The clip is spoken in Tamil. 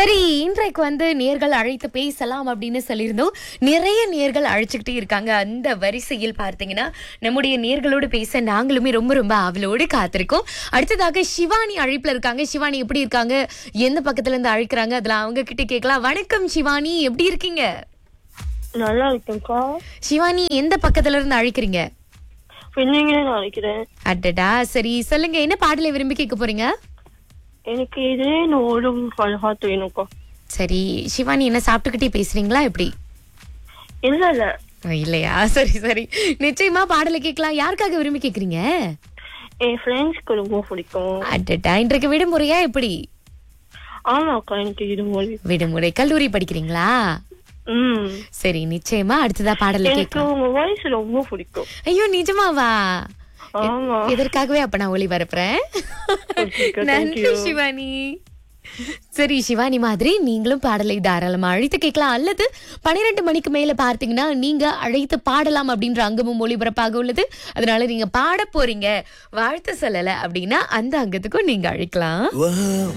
சரி இன்றைக்கு வந்து நேர்கள் அழைத்து பேசலாம் அப்படின்னு சொல்லியிருந்தோம் நிறைய நேர்கள் அழைச்சுக்கிட்டே இருக்காங்க அந்த வரிசையில் பார்த்தீங்கன்னா நம்முடைய நேர்களோடு பேச நாங்களுமே ரொம்ப ரொம்ப ஆவலோடு காத்திருக்கோம் அடுத்ததாக சிவானி அழைப்புல இருக்காங்க சிவானி எப்படி இருக்காங்க எந்த பக்கத்துல இருந்து அழைக்கிறாங்க அதுல அவங்க கிட்ட கேட்கலாம் வணக்கம் சிவானி எப்படி இருக்கீங்க நல்லா இருக்கேன்க்கா சிவானி எந்த பக்கத்துல இருந்து அழைக்கிறீங்க பெண்ணுங்களே நான் நினைக்கிறேன் அடடா சரி சொல்லுங்க என்ன பாடலை விரும்பி கேட்க போறீங்க எனக்கு இதே ஓடும் அழகாத்து வேணும்க்கா சரி சிவானி என்ன சாப்பிட்டுக்கிட்டே பேசுறீங்களா எப்படி இல்ல இல்ல இல்லையா சரி சரி நிச்சயமா பாடலை கேட்கலாம் யாருக்காக விரும்பி கேக்குறீங்க என் ஃப்ரெண்ட்ஸ்க்கு ரொம்ப பிடிக்கும் அடடா இன்றைக்கு விடுமுறையா எப்படி ஆமாக்கா எனக்கு இது மொழி விடுமுறை கல்லூரி படிக்கிறீங்களா ம் சரி நிச்சயமா அடுத்ததா பாடலை எனக்கு கேட்கலாம் உங்க வாய்ஸ் ரொம்ப பிடிக்கும் ஐயோ நிஜமாவா ஆமா இதற்காகவே அப்ப நான் ஒளி பரப்புறேன் Okay, thank நன்றி you. சிவானி சரி சிவானி மாதிரி நீங்களும் பாடலை தாராளமா அழைத்து கேட்கலாம் அல்லது பன்னிரெண்டு மணிக்கு மேல பார்த்தீங்கன்னா நீங்க அழைத்து பாடலாம் அப்படின்ற அங்கமும் ஒளிபரப்பாக உள்ளது அதனால நீங்க பாட போறீங்க வாழ்த்து சொல்லல அப்படின்னா அந்த அங்கத்துக்கும் நீங்க அழைக்கலாம்